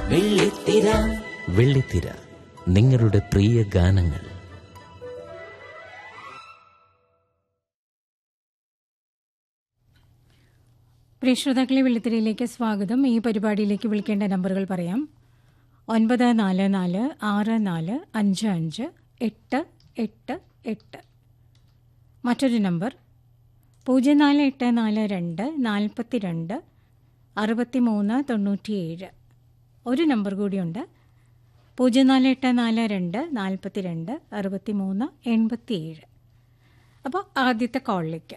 വെള്ളിത്തിര വെള്ളിത്തിര നിങ്ങളുടെ പ്രിയ ഗാനങ്ങൾ പ്രിയ ശ്രോതാക്കളെ വെള്ളിത്തിരയിലേക്ക് സ്വാഗതം ഈ പരിപാടിയിലേക്ക് വിളിക്കേണ്ട നമ്പറുകൾ പറയാം ഒൻപത് നാല് നാല് ആറ് നാല് അഞ്ച് അഞ്ച് എട്ട് എട്ട് എട്ട് മറ്റൊരു നമ്പർ പൂജ്യം നാല് എട്ട് നാല് രണ്ട് നാൽപ്പത്തി രണ്ട് അറുപത്തി മൂന്ന് തൊണ്ണൂറ്റിയേഴ് ഒരു നമ്പർ കൂടിയുണ്ട് പൂജ്യം നാല് എട്ട് നാല് രണ്ട് നാൽപ്പത്തി രണ്ട് അറുപത്തി മൂന്ന് എൺപത്തിയേഴ് അപ്പോൾ ആദ്യത്തെ കോളിലേക്ക്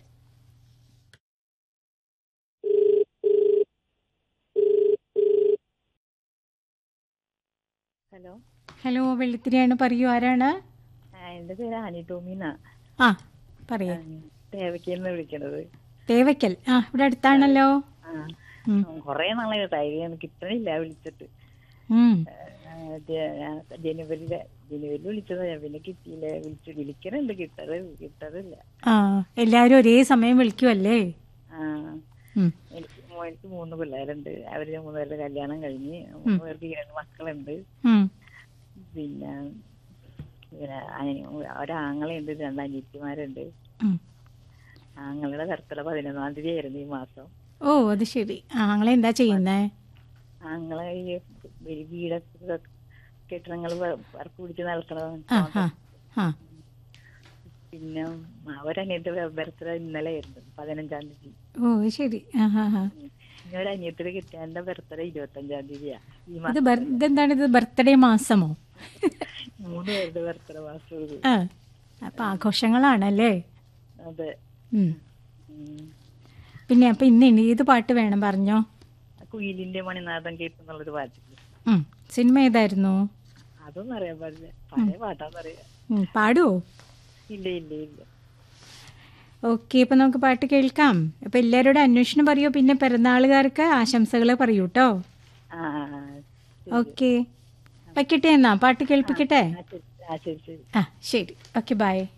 ഹലോ ഹലോ വെള്ളിത്തിരിയാണ് പറയൂ ആരാണ് ആ, എന്റെ പേര് ആനി ടോമിന്നാ ആ പറയൂ തേവയ്ക്കെന്ന് വിളിക്കണത് തേവയ്ക്കൽ ആ ഇവിടെ അടുത്താണല്ലോ ആ ഉം. കൊറേ നാളായി ടൈം കിട്ടണില്ല വിളിച്ചിട്ട് ഉം. ആ, ജ- ഞാൻ ജനുവരിയില് ജനുവരിയിൽ വിളിച്ചതാ ഞാൻ പിന്നെ കിട്ടിയില്ല വിളിച്ചു വിളിക്കണുണ്ട് കിട്ടത് കിട്ടതില്ല ആ എല്ലാവരും ഒരേ സമയം വിളിക്കുമല്ലേ ആ ഉം. എനിക്ക് മോ- എനിക്ക് മൂന്ന് പിള്ളേരുണ്ട് അവര് മൂന്ന് പേരുടെ കല്യാണം കഴിഞ്ഞ് മൂന്ന് പേർക്ക് രണ്ട് മക്കളുണ്ട് ഉം. പിന്നെ പിന്നെ അനി- ഒരാങ്ങളയുണ്ട് രണ്ട് അനിയത്തിമാരുണ്ട് ഉം. ആങ്ങളുടെ ബർത്ത്ഡേ പതിനൊന്നാം തീയതി ആയിരുന്നു ഈ മാസം ഓ അത് ശരി ആ ആങ്ങളെ എന്താ ചെയ്യുന്നേ ഞങ്ങളെ ഈ വീ- വീടൊക്കെ കെട്ടിടങ്ങൾ വർക്ക് പിടിച്ച് ആ നടക്കണതാണ് ആ ആ പിന്നെ ഒരനിയത്തെ ബർത്ത്ഡേ ഇന്നലെ ആയിരുന്നു പതിനഞ്ചാം തീയതി ഓ അത് ശരി ആ ഹാ ഹാ ഇനി ഒരു അനിയത്തിന്റെ കിട്ടിയാന്റെ ബർത്ത്ഡേ ഇരുപത്തഞ്ചാം തീയതിയാ ഈ ഇത് മാസം ബർ- ഇതെന്താണ് ഇത് ബർത്ത്ഡേ മാസമോ മൂന്ന് പേരുടെ ബർത്ത്ഡേ മാസം ഇത്. ആ അപ്പൊ ആഘോഷങ്ങളാണല്ലേ അതെ ഉം. ഉം. പിന്നെ അപ്പൊ ഇന്ന് ഇനി ഏത് പാട്ട് വേണം പറഞ്ഞോ കുയിലിന്റെ മണിനാഥം കേൾക്കുന്നുള്ളൊരു പാട്ട് ഉം. സിനിമ ഏതായിരുന്നു അതൊന്നും അറിയാൻ പാടില്ല പഴയ പാട്ടാന്നറിയാം ഉം, പാടുവോ ഇല്ല ഇല്ല ഇല്ല ഓക്കെ ഇപ്പൊ നമുക്ക് പാട്ട് കേൾക്കാം അപ്പൊ എല്ലാവരോടും അന്വേഷണം പറയൂ പിന്നെ പിറന്നാളുകാർക്ക് ആശംസകൾ പറയൂ കേട്ടോ ആ ആ, ആ. ഓക്കെ വയ്ക്കട്ടെ എന്നാ പാട്ട് കേൾപ്പിക്കട്ടെ ആ, ശരി. ആ ശരി ശരി ആ ശരി ഓക്കെ ബൈ